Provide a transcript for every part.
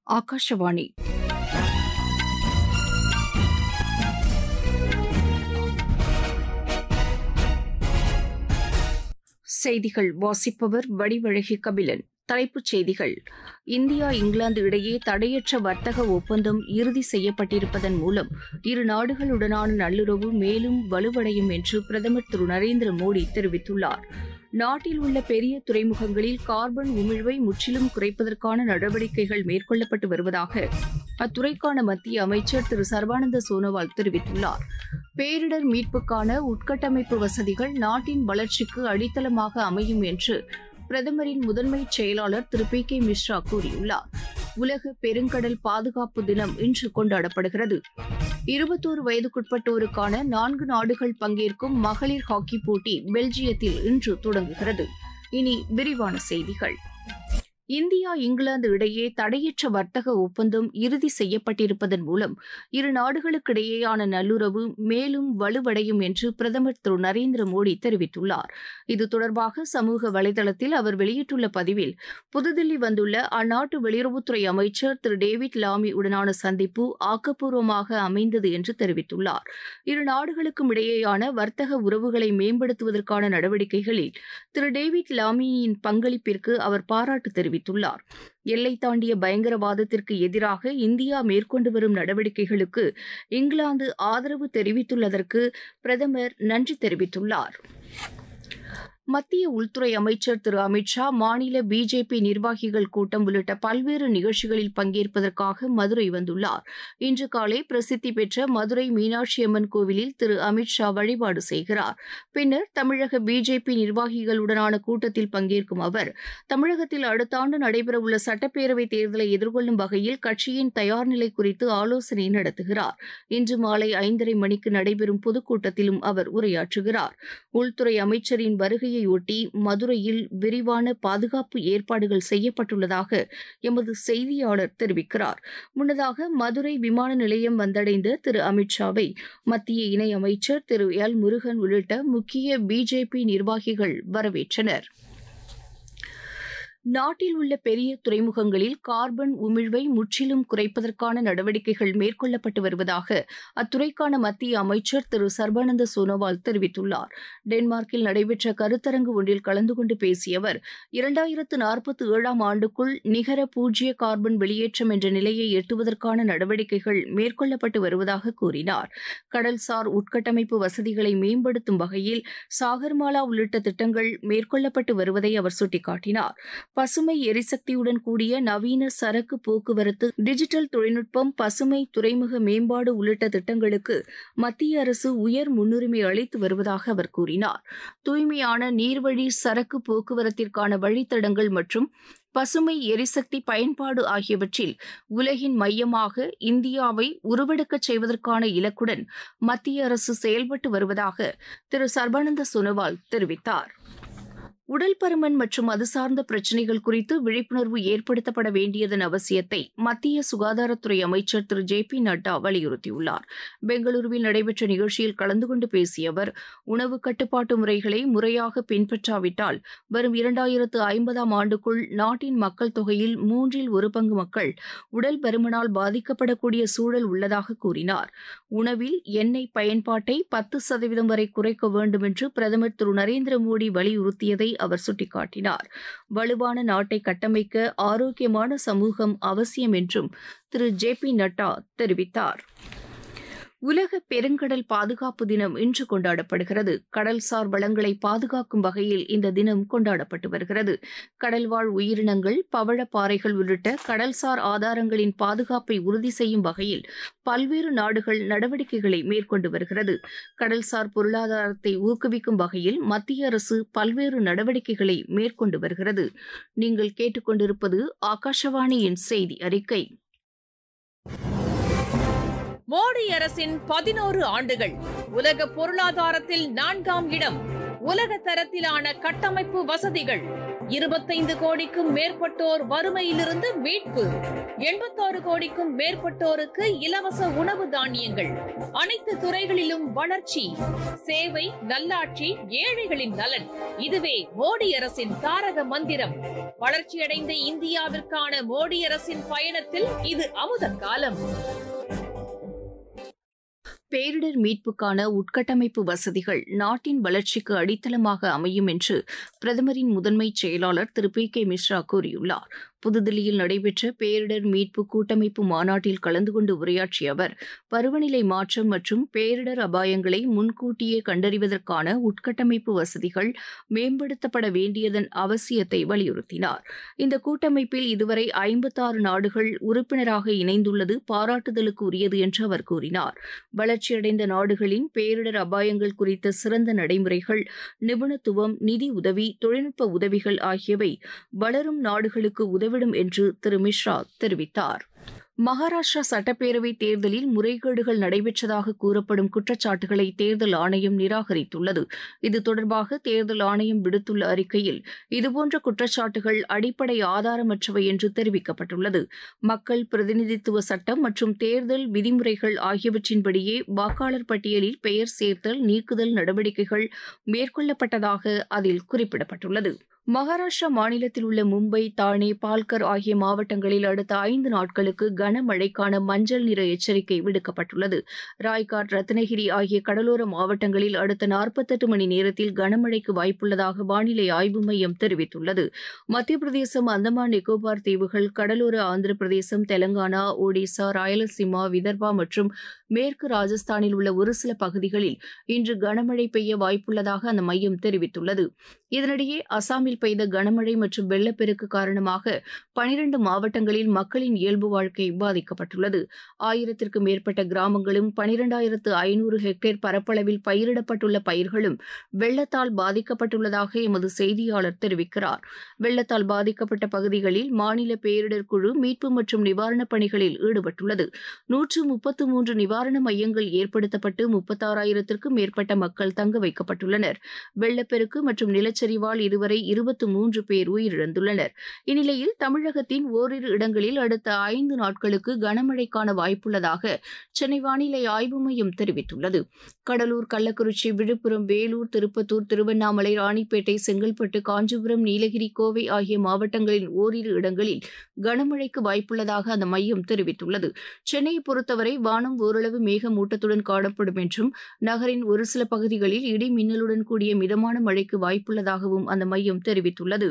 ஆகாஷவாணி செய்திகள் வாசிப்பவர் வடிவழகி கபிலன் தலைப்புச் செய்திகள் இந்தியா இங்கிலாந்து இடையே தடையற்ற வர்த்தக ஒப்பந்தம் இறுதி செய்யப்பட்டிருப்பதன் மூலம் இரு நாடுகளுடனான நல்லுறவு மேலும் வலுவடையும் என்று பிரதமர் திரு நரேந்திர மோடி தெரிவித்துள்ளார் நாட்டில் உள்ள பெரிய துறைமுகங்களில் கார்பன் உமிழ்வை முற்றிலும் குறைப்பதற்கான நடவடிக்கைகள் மேற்கொள்ளப்பட்டு வருவதாக அத்துறைக்கான மத்திய அமைச்சர் திரு சர்பானந்த சோனோவால் தெரிவித்துள்ளார் பேரிடர் மீட்புக்கான உட்கட்டமைப்பு வசதிகள் நாட்டின் வளர்ச்சிக்கு அடித்தளமாக அமையும் என்று பிரதமரின் முதன்மை செயலாளர் திரு பி கே மிஸ்ரா கூறியுள்ளார் உலக பெருங்கடல் பாதுகாப்பு தினம் இன்று கொண்டாடப்படுகிறது இருபத்தோரு வயதுக்குட்பட்டோருக்கான நான்கு நாடுகள் பங்கேற்கும் மகளிர் ஹாக்கி போட்டி பெல்ஜியத்தில் இன்று தொடங்குகிறது இனி விரிவான செய்திகள் இந்தியா இங்கிலாந்து இடையே தடையற்ற வர்த்தக ஒப்பந்தம் இறுதி செய்யப்பட்டிருப்பதன் மூலம் இரு நாடுகளுக்கிடையேயான நல்லுறவு மேலும் வலுவடையும் என்று பிரதமர் திரு நரேந்திர மோடி தெரிவித்துள்ளார் இது தொடர்பாக சமூக வலைதளத்தில் அவர் வெளியிட்டுள்ள பதிவில் புதுதில்லி வந்துள்ள அந்நாட்டு வெளியுறவுத்துறை அமைச்சர் திரு டேவிட் லாமி உடனான சந்திப்பு ஆக்கப்பூர்வமாக அமைந்தது என்று தெரிவித்துள்ளார் இரு நாடுகளுக்கும் இடையேயான வர்த்தக உறவுகளை மேம்படுத்துவதற்கான நடவடிக்கைகளில் திரு டேவிட் லாமியின் பங்களிப்பிற்கு அவர் பாராட்டு தெரிவித்துள்ளார் எல்லை தாண்டிய பயங்கரவாதத்திற்கு எதிராக இந்தியா மேற்கொண்டு வரும் நடவடிக்கைகளுக்கு இங்கிலாந்து ஆதரவு தெரிவித்துள்ளதற்கு பிரதமர் நன்றி தெரிவித்துள்ளார் மத்திய உள்துறை அமைச்சர் திரு அமித் ஷா மாநில பிஜேபி நிர்வாகிகள் கூட்டம் உள்ளிட்ட பல்வேறு நிகழ்ச்சிகளில் பங்கேற்பதற்காக மதுரை வந்துள்ளார் இன்று காலை பிரசித்தி பெற்ற மதுரை மீனாட்சி அம்மன் கோவிலில் திரு அமித் ஷா வழிபாடு செய்கிறார் பின்னர் தமிழக பிஜேபி நிர்வாகிகளுடனான கூட்டத்தில் பங்கேற்கும் அவர் தமிழகத்தில் அடுத்த ஆண்டு நடைபெறவுள்ள சட்டப்பேரவைத் தேர்தலை எதிர்கொள்ளும் வகையில் கட்சியின் தயார்நிலை குறித்து ஆலோசனை நடத்துகிறார் இன்று மாலை ஐந்தரை மணிக்கு நடைபெறும் பொதுக்கூட்டத்திலும் அவர் உரையாற்றுகிறார் உள்துறை அமைச்சரின் வருகையை ஒட்டி மதுரையில் விரிவான பாதுகாப்பு ஏற்பாடுகள் செய்யப்பட்டுள்ளதாக எமது செய்தியாளர் தெரிவிக்கிறார் முன்னதாக மதுரை விமான நிலையம் வந்தடைந்த திரு அமித்ஷாவை மத்திய இணையமைச்சர் திரு எல் முருகன் உள்ளிட்ட முக்கிய பிஜேபி நிர்வாகிகள் வரவேற்றனர் நாட்டில் உள்ள பெரிய துறைமுகங்களில் கார்பன் உமிழ்வை முற்றிலும் குறைப்பதற்கான நடவடிக்கைகள் மேற்கொள்ளப்பட்டு வருவதாக அத்துறைக்கான மத்திய அமைச்சர் திரு சர்பானந்த சோனோவால் தெரிவித்துள்ளார் டென்மார்க்கில் நடைபெற்ற கருத்தரங்கு ஒன்றில் கலந்து கொண்டு பேசிய அவர் இரண்டாயிரத்து நாற்பத்தி ஏழாம் ஆண்டுக்குள் நிகர பூஜ்ய கார்பன் வெளியேற்றம் என்ற நிலையை எட்டுவதற்கான நடவடிக்கைகள் மேற்கொள்ளப்பட்டு வருவதாக கூறினார் கடல்சார் உட்கட்டமைப்பு வசதிகளை மேம்படுத்தும் வகையில் சாகர்மாலா உள்ளிட்ட திட்டங்கள் மேற்கொள்ளப்பட்டு வருவதை அவர் சுட்டிக்காட்டினார் பசுமை எரிசக்தியுடன் கூடிய நவீன சரக்கு போக்குவரத்து டிஜிட்டல் தொழில்நுட்பம் பசுமை துறைமுக மேம்பாடு உள்ளிட்ட திட்டங்களுக்கு மத்திய அரசு உயர் முன்னுரிமை அளித்து வருவதாக அவர் கூறினார் தூய்மையான நீர்வழி சரக்கு போக்குவரத்திற்கான வழித்தடங்கள் மற்றும் பசுமை எரிசக்தி பயன்பாடு ஆகியவற்றில் உலகின் மையமாக இந்தியாவை உருவெடுக்கச் செய்வதற்கான இலக்குடன் மத்திய அரசு செயல்பட்டு வருவதாக திரு சர்பானந்த சோனோவால் தெரிவித்தார் உடல் பருமன் மற்றும் அது சார்ந்த பிரச்சினைகள் குறித்து விழிப்புணர்வு ஏற்படுத்தப்பட வேண்டியதன் அவசியத்தை மத்திய சுகாதாரத்துறை அமைச்சர் திரு ஜே பி நட்டா வலியுறுத்தியுள்ளார் பெங்களூருவில் நடைபெற்ற நிகழ்ச்சியில் கலந்து கொண்டு பேசிய அவர் உணவு கட்டுப்பாட்டு முறைகளை முறையாக பின்பற்றாவிட்டால் வரும் இரண்டாயிரத்து ஐம்பதாம் ஆண்டுக்குள் நாட்டின் மக்கள் தொகையில் மூன்றில் ஒரு பங்கு மக்கள் உடல் பருமனால் பாதிக்கப்படக்கூடிய சூழல் உள்ளதாக கூறினார் உணவில் எண்ணெய் பயன்பாட்டை பத்து சதவீதம் வரை குறைக்க வேண்டும் என்று பிரதமர் திரு நரேந்திர மோடி வலியுறுத்தியதை அவர் சுட்டிக்காட்டினார் வலுவான நாட்டை கட்டமைக்க ஆரோக்கியமான சமூகம் அவசியம் என்றும் திரு ஜே பி நட்டா தெரிவித்தார் உலக பெருங்கடல் பாதுகாப்பு தினம் இன்று கொண்டாடப்படுகிறது கடல்சார் வளங்களை பாதுகாக்கும் வகையில் இந்த தினம் கொண்டாடப்பட்டு வருகிறது கடல்வாழ் உயிரினங்கள் பவழப்பாறைகள் உள்ளிட்ட கடல்சார் ஆதாரங்களின் பாதுகாப்பை உறுதி செய்யும் வகையில் பல்வேறு நாடுகள் நடவடிக்கைகளை மேற்கொண்டு வருகிறது கடல்சார் பொருளாதாரத்தை ஊக்குவிக்கும் வகையில் மத்திய அரசு பல்வேறு நடவடிக்கைகளை மேற்கொண்டு வருகிறது நீங்கள் கேட்டுக்கொண்டிருப்பது ஆகாஷவாணியின் செய்தி அறிக்கை மோடி அரசின் பதினோரு ஆண்டுகள் உலக பொருளாதாரத்தில் நான்காம் இடம் உலக தரத்திலான கட்டமைப்பு வசதிகள் இருபத்தைந்து கோடிக்கும் மேற்பட்டோர் வறுமையிலிருந்து மீட்பு எண்பத்தாறு கோடிக்கும் மேற்பட்டோருக்கு இலவச உணவு தானியங்கள் அனைத்து துறைகளிலும் வளர்ச்சி சேவை நல்லாட்சி ஏழைகளின் நலன் இதுவே மோடி அரசின் தாரக மந்திரம் வளர்ச்சியடைந்த இந்தியாவிற்கான மோடி அரசின் பயணத்தில் இது அமுத காலம் பேரிடர் மீட்புக்கான உட்கட்டமைப்பு வசதிகள் நாட்டின் வளர்ச்சிக்கு அடித்தளமாக அமையும் என்று பிரதமரின் முதன்மை செயலாளர் திரு பி கே மிஸ்ரா கூறியுள்ளார் புதுதில்லியில் நடைபெற்ற பேரிடர் மீட்பு கூட்டமைப்பு மாநாட்டில் கலந்து கொண்டு உரையாற்றிய அவர் பருவநிலை மாற்றம் மற்றும் பேரிடர் அபாயங்களை முன்கூட்டியே கண்டறிவதற்கான உட்கட்டமைப்பு வசதிகள் மேம்படுத்தப்பட வேண்டியதன் அவசியத்தை வலியுறுத்தினார் இந்த கூட்டமைப்பில் இதுவரை ஐம்பத்தாறு நாடுகள் உறுப்பினராக இணைந்துள்ளது பாராட்டுதலுக்கு உரியது என்று அவர் கூறினார் வளர்ச்சியடைந்த நாடுகளின் பேரிடர் அபாயங்கள் குறித்த சிறந்த நடைமுறைகள் நிபுணத்துவம் நிதி உதவி தொழில்நுட்ப உதவிகள் ஆகியவை வளரும் நாடுகளுக்கு உதவிடும் என்று திரு மிஸ்ரா தெரிவித்தார் மகாராஷ்டிரா சட்டப்பேரவைத் தேர்தலில் முறைகேடுகள் நடைபெற்றதாக கூறப்படும் குற்றச்சாட்டுகளை தேர்தல் ஆணையம் நிராகரித்துள்ளது இது தொடர்பாக தேர்தல் ஆணையம் விடுத்துள்ள அறிக்கையில் இதுபோன்ற குற்றச்சாட்டுகள் அடிப்படை ஆதாரமற்றவை என்று தெரிவிக்கப்பட்டுள்ளது மக்கள் பிரதிநிதித்துவ சட்டம் மற்றும் தேர்தல் விதிமுறைகள் ஆகியவற்றின்படியே வாக்காளர் பட்டியலில் பெயர் சேர்த்தல் நீக்குதல் நடவடிக்கைகள் மேற்கொள்ளப்பட்டதாக அதில் குறிப்பிடப்பட்டுள்ளது மகாராஷ்டிரா மாநிலத்தில் உள்ள மும்பை தானே பால்கர் ஆகிய மாவட்டங்களில் அடுத்த ஐந்து நாட்களுக்கு கனமழைக்கான மஞ்சள் நிற எச்சரிக்கை விடுக்கப்பட்டுள்ளது ராய்காட் ரத்னகிரி ஆகிய கடலோர மாவட்டங்களில் அடுத்த நாற்பத்தெட்டு மணி நேரத்தில் கனமழைக்கு வாய்ப்புள்ளதாக வானிலை ஆய்வு மையம் தெரிவித்துள்ளது மத்திய பிரதேசம் அந்தமான் நிக்கோபார் தீவுகள் கடலோர ஆந்திர பிரதேசம் தெலங்கானா ஒடிசா ராயலசீமா விதர்பா மற்றும் மேற்கு ராஜஸ்தானில் உள்ள ஒரு சில பகுதிகளில் இன்று கனமழை பெய்ய வாய்ப்புள்ளதாக அந்த மையம் தெரிவித்துள்ளது இதனிடையே அசாமில் பெய்த கனமழை மற்றும் வெள்ளப்பெருக்கு காரணமாக பனிரண்டு மாவட்டங்களில் மக்களின் இயல்பு வாழ்க்கை பாதிக்கப்பட்டுள்ளது ஆயிரத்திற்கு மேற்பட்ட கிராமங்களும் பனிரெண்டாயிரத்து ஐநூறு ஹெக்டேர் பரப்பளவில் பயிரிடப்பட்டுள்ள பயிர்களும் வெள்ளத்தால் பாதிக்கப்பட்டுள்ளதாக எமது செய்தியாளர் தெரிவிக்கிறார் வெள்ளத்தால் பாதிக்கப்பட்ட பகுதிகளில் மாநில பேரிடர் குழு மீட்பு மற்றும் நிவாரணப் பணிகளில் ஈடுபட்டுள்ளது நூற்று முப்பத்து மூன்று நிவாரண மையங்கள் ஏற்படுத்தப்பட்டு முப்பத்தாறாயிரத்திற்கும் மேற்பட்ட மக்கள் தங்க வைக்கப்பட்டுள்ளனர் வெள்ளப்பெருக்கு மற்றும் நிலச்சரிவால் இதுவரை இருபத்து மூன்று பேர் உயிரிழந்துள்ளனர் இந்நிலையில் தமிழகத்தின் ஓரிரு இடங்களில் அடுத்த ஐந்து நாட்களுக்கு கனமழைக்கான வாய்ப்புள்ளதாக சென்னை வானிலை ஆய்வு மையம் தெரிவித்துள்ளது கடலூர் கள்ளக்குறிச்சி விழுப்புரம் வேலூர் திருப்பத்தூர் திருவண்ணாமலை ராணிப்பேட்டை செங்கல்பட்டு காஞ்சிபுரம் நீலகிரி கோவை ஆகிய மாவட்டங்களின் ஓரிரு இடங்களில் கனமழைக்கு வாய்ப்புள்ளதாக அந்த மையம் தெரிவித்துள்ளது சென்னையை பொறுத்தவரை வானம் ஓரளவு மேகமூட்டத்துடன் காணப்படும் என்றும் நகரின் ஒரு சில பகுதிகளில் இடி மின்னலுடன் கூடிய மிதமான மழைக்கு வாய்ப்புள்ளதாகவும் அந்த மையம் தெரிவித்துள்ளது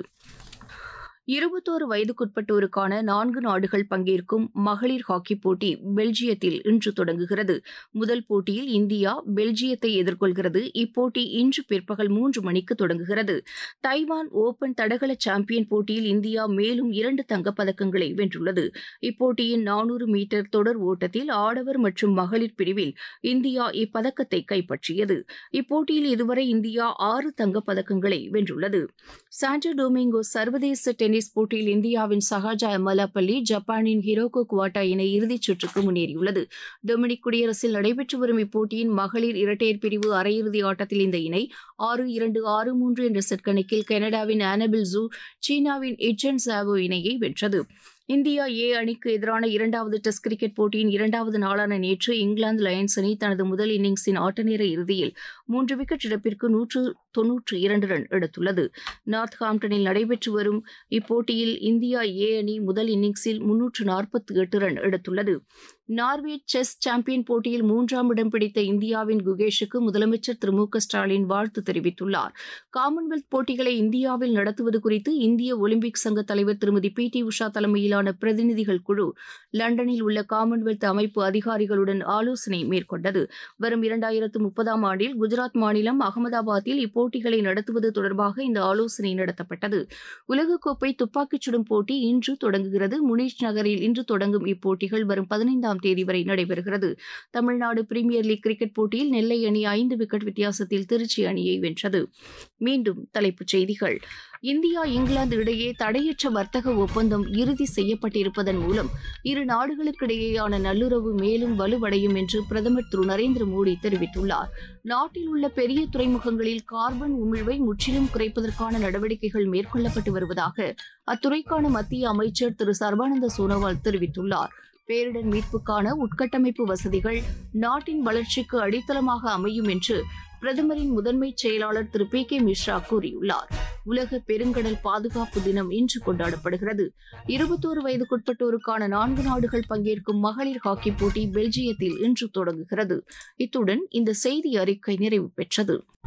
இருபத்தோரு வயதுக்குட்பட்டோருக்கான நான்கு நாடுகள் பங்கேற்கும் மகளிர் ஹாக்கி போட்டி பெல்ஜியத்தில் இன்று தொடங்குகிறது முதல் போட்டியில் இந்தியா பெல்ஜியத்தை எதிர்கொள்கிறது இப்போட்டி இன்று பிற்பகல் மூன்று மணிக்கு தொடங்குகிறது தைவான் ஓபன் தடகள சாம்பியன் போட்டியில் இந்தியா மேலும் இரண்டு தங்கப்பதக்கங்களை வென்றுள்ளது இப்போட்டியின் நானூறு மீட்டர் தொடர் ஓட்டத்தில் ஆடவர் மற்றும் மகளிர் பிரிவில் இந்தியா இப்பதக்கத்தை கைப்பற்றியது இப்போட்டியில் இதுவரை இந்தியா ஆறு தங்கப்பதக்கங்களை வென்றுள்ளது சாண்டோ டொமிங்கோ சர்வதேச டென்னிஸ் போட்டியில் இந்தியாவின் சஹாஜா எமலாபள்ளி ஜப்பானின் ஹிரோகோ குவாட்டா இணை இறுதிச் சுற்றுக்கு முன்னேறியுள்ளது டொமினிக் குடியரசில் நடைபெற்று வரும் இப்போட்டியின் மகளிர் இரட்டையர் பிரிவு அரையிறுதி ஆட்டத்தில் இந்த இணை ஆறு இரண்டு ஆறு மூன்று என்ற செட் கணக்கில் கனடாவின் ஆனபில் ஜூ சீனாவின் இச்சன் சாவோ இணையை வென்றது இந்தியா ஏ அணிக்கு எதிரான இரண்டாவது டெஸ்ட் கிரிக்கெட் போட்டியின் இரண்டாவது நாளான நேற்று இங்கிலாந்து லயன்ஸ் அணி தனது முதல் இன்னிங்ஸின் ஆட்டநேர இறுதியில் மூன்று விக்கெட் இழப்பிற்கு நூற்று தொன்னூற்று இரண்டு ரன் எடுத்துள்ளது நார்த் ஹாம்டனில் நடைபெற்று வரும் இப்போட்டியில் இந்தியா ஏ அணி முதல் இன்னிங்ஸில் முன்னூற்று நாற்பத்தி எட்டு ரன் எடுத்துள்ளது நார்வே செஸ் சாம்பியன் போட்டியில் மூன்றாம் இடம் பிடித்த இந்தியாவின் குகேஷுக்கு முதலமைச்சர் திரு மு க ஸ்டாலின் வாழ்த்து தெரிவித்துள்ளார் காமன்வெல்த் போட்டிகளை இந்தியாவில் நடத்துவது குறித்து இந்திய ஒலிம்பிக் சங்க தலைவர் திருமதி பி டி உஷா தலைமையிலான பிரதிநிதிகள் குழு லண்டனில் உள்ள காமன்வெல்த் அமைப்பு அதிகாரிகளுடன் ஆலோசனை மேற்கொண்டது வரும் இரண்டாயிரத்து முப்பதாம் ஆண்டில் குஜராத் மாநிலம் அகமதாபாத்தில் இப்போட்டிகளை நடத்துவது தொடர்பாக இந்த ஆலோசனை நடத்தப்பட்டது உலகக்கோப்பை துப்பாக்கிச் சுடும் போட்டி இன்று தொடங்குகிறது முனிஷ் நகரில் இன்று தொடங்கும் இப்போட்டிகள் வரும் பதினைந்தாம் தேதி வரை நடைபெறுகிறது தமிழ்நாடு பிரீமியர் லீக் கிரிக்கெட் போட்டியில் நெல்லை அணி ஐந்து விக்கெட் வித்தியாசத்தில் திருச்சி அணியை வென்றது மீண்டும் தலைப்புச் செய்திகள் இந்தியா இங்கிலாந்து இடையே தடையற்ற வர்த்தக ஒப்பந்தம் இறுதி செய்யப்பட்டிருப்பதன் மூலம் இரு நாடுகளுக்கிடையேயான நல்லுறவு மேலும் வலுவடையும் என்று பிரதமர் திரு நரேந்திர மோடி தெரிவித்துள்ளார் நாட்டில் உள்ள பெரிய துறைமுகங்களில் கார்பன் உமிழ்வை முற்றிலும் குறைப்பதற்கான நடவடிக்கைகள் மேற்கொள்ளப்பட்டு வருவதாக அத்துறைக்கான மத்திய அமைச்சர் திரு சர்பானந்த சோனோவால் தெரிவித்துள்ளார் பேரிடர் மீட்புக்கான உட்கட்டமைப்பு வசதிகள் நாட்டின் வளர்ச்சிக்கு அடித்தளமாக அமையும் என்று பிரதமரின் முதன்மை செயலாளர் திரு பி கே மிஸ்ரா கூறியுள்ளார் உலக பெருங்கடல் பாதுகாப்பு தினம் இன்று கொண்டாடப்படுகிறது இருபத்தோரு வயதுக்குட்பட்டோருக்கான நான்கு நாடுகள் பங்கேற்கும் மகளிர் ஹாக்கி போட்டி பெல்ஜியத்தில் இன்று தொடங்குகிறது இத்துடன் இந்த செய்தி அறிக்கை நிறைவு பெற்றது